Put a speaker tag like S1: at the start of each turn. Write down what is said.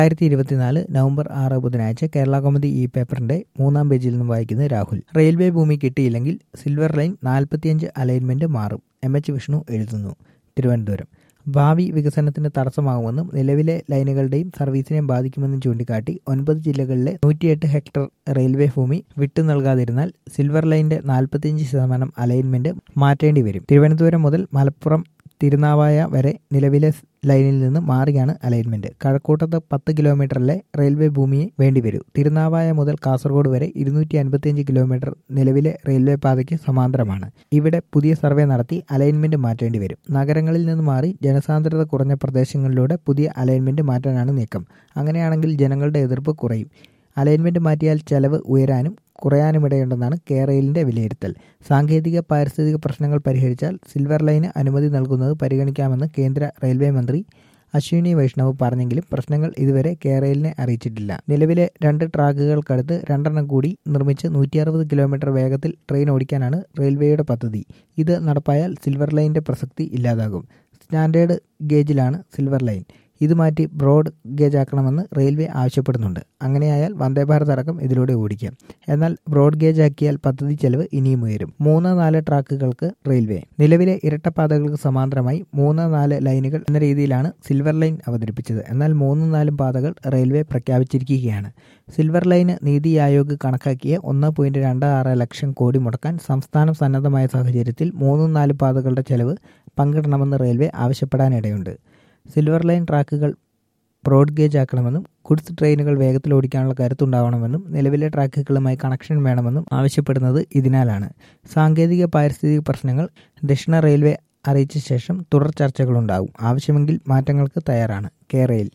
S1: രണ്ടായിരത്തി ഇരുപത്തിനാല് നവംബർ ആറ് ബുധനാഴ്ച കേരള കോമഡി ഈ പേപ്പറിന്റെ മൂന്നാം പേജിൽ നിന്നും വായിക്കുന്നത് രാഹുൽ റെയിൽവേ ഭൂമി കിട്ടിയില്ലെങ്കിൽ സിൽവർ ലൈൻ നാൽപ്പത്തിയഞ്ച് അലൈൻമെന്റ് മാറും എം എച്ച് വിഷ്ണു എഴുതുന്നു തിരുവനന്തപുരം ഭാവി വികസനത്തിന് തടസ്സമാകുമെന്നും നിലവിലെ ലൈനുകളുടെയും സർവീസിനെയും ബാധിക്കുമെന്നും ചൂണ്ടിക്കാട്ടി ഒൻപത് ജില്ലകളിലെ നൂറ്റിയെട്ട് ഹെക്ടർ റെയിൽവേ ഭൂമി വിട്ടു നൽകാതിരുന്നാൽ സിൽവർ ലൈനിന്റെ നാൽപ്പത്തിയഞ്ച് ശതമാനം അലൈൻമെന്റ് മാറ്റേണ്ടി വരും തിരുവനന്തപുരം മുതൽ മലപ്പുറം തിരുനാവായ വരെ നിലവിലെ ലൈനിൽ നിന്ന് മാറിയാണ് അലൈൻമെന്റ് കഴക്കൂട്ടത്ത് പത്ത് കിലോമീറ്ററിലെ റെയിൽവേ ഭൂമിയെ വേണ്ടിവരും തിരുനാവായ മുതൽ കാസർഗോഡ് വരെ ഇരുന്നൂറ്റി അൻപത്തിയഞ്ച് കിലോമീറ്റർ നിലവിലെ റെയിൽവേ പാതയ്ക്ക് സമാന്തരമാണ് ഇവിടെ പുതിയ സർവേ നടത്തി അലൈൻമെന്റ് മാറ്റേണ്ടി വരും നഗരങ്ങളിൽ നിന്ന് മാറി ജനസാന്ദ്രത കുറഞ്ഞ പ്രദേശങ്ങളിലൂടെ പുതിയ അലൈൻമെന്റ് മാറ്റാനാണ് നീക്കം അങ്ങനെയാണെങ്കിൽ ജനങ്ങളുടെ എതിർപ്പ് കുറയും അലൈൻമെന്റ് മാറ്റിയാൽ ചെലവ് ഉയരാനും കുറയാനുമിടയുണ്ടെന്നാണ് കേരളിന്റെ വിലയിരുത്തൽ സാങ്കേതിക പാരിസ്ഥിതിക പ്രശ്നങ്ങൾ പരിഹരിച്ചാൽ സിൽവർ ലൈന് അനുമതി നൽകുന്നത് പരിഗണിക്കാമെന്ന് കേന്ദ്ര റെയിൽവേ മന്ത്രി അശ്വിനി വൈഷ്ണവ് പറഞ്ഞെങ്കിലും പ്രശ്നങ്ങൾ ഇതുവരെ കേരളിനെ അറിയിച്ചിട്ടില്ല നിലവിലെ രണ്ട് ട്രാക്കുകൾക്കടുത്ത് രണ്ടെണ്ണം കൂടി നിർമ്മിച്ച് നൂറ്റി അറുപത് കിലോമീറ്റർ വേഗത്തിൽ ട്രെയിൻ ഓടിക്കാനാണ് റെയിൽവേയുടെ പദ്ധതി ഇത് നടപ്പായാൽ സിൽവർ ലൈനിന്റെ പ്രസക്തി ഇല്ലാതാകും സ്റ്റാൻഡേർഡ് ഗേജിലാണ് സിൽവർ ലൈൻ ഇത് മാറ്റി ബ്രോഡ് ഗേജ് ആക്കണമെന്ന് റെയിൽവേ ആവശ്യപ്പെടുന്നുണ്ട് അങ്ങനെയായാൽ വന്ദേ ഭാരത് അടക്കം ഇതിലൂടെ ഓടിക്കാം എന്നാൽ ബ്രോഡ് ഗേജ് ആക്കിയാൽ പദ്ധതി ചെലവ് ഇനിയും ഉയരും മൂന്ന് നാല് ട്രാക്കുകൾക്ക് റെയിൽവേ നിലവിലെ ഇരട്ടപ്പാതകൾക്ക് സമാന്തരമായി മൂന്ന് നാല് ലൈനുകൾ എന്ന രീതിയിലാണ് സിൽവർ ലൈൻ അവതരിപ്പിച്ചത് എന്നാൽ മൂന്നും നാലും പാതകൾ റെയിൽവേ പ്രഖ്യാപിച്ചിരിക്കുകയാണ് സിൽവർ ലൈന് നീതി ആയോഗ് കണക്കാക്കിയ ഒന്ന് പോയിന്റ് രണ്ട് ആറ് ലക്ഷം കോടി മുടക്കാൻ സംസ്ഥാനം സന്നദ്ധമായ സാഹചര്യത്തിൽ മൂന്നും നാല് പാതകളുടെ ചെലവ് പങ്കിടണമെന്ന് റെയിൽവേ ആവശ്യപ്പെടാനിടയുണ്ട് സിൽവർ ലൈൻ ട്രാക്കുകൾ ബ്രോഡ് ഗേജ് ആക്കണമെന്നും ഗുഡ്സ് ട്രെയിനുകൾ വേഗത്തിൽ ഓടിക്കാനുള്ള കരുത്തുണ്ടാവണമെന്നും നിലവിലെ ട്രാക്കുകളുമായി കണക്ഷൻ വേണമെന്നും ആവശ്യപ്പെടുന്നത് ഇതിനാലാണ് സാങ്കേതിക പാരിസ്ഥിതിക പ്രശ്നങ്ങൾ ദക്ഷിണ റെയിൽവേ അറിയിച്ച ശേഷം തുടർ ചർച്ചകളുണ്ടാകും ആവശ്യമെങ്കിൽ മാറ്റങ്ങൾക്ക് തയ്യാറാണ് കേരയിൽ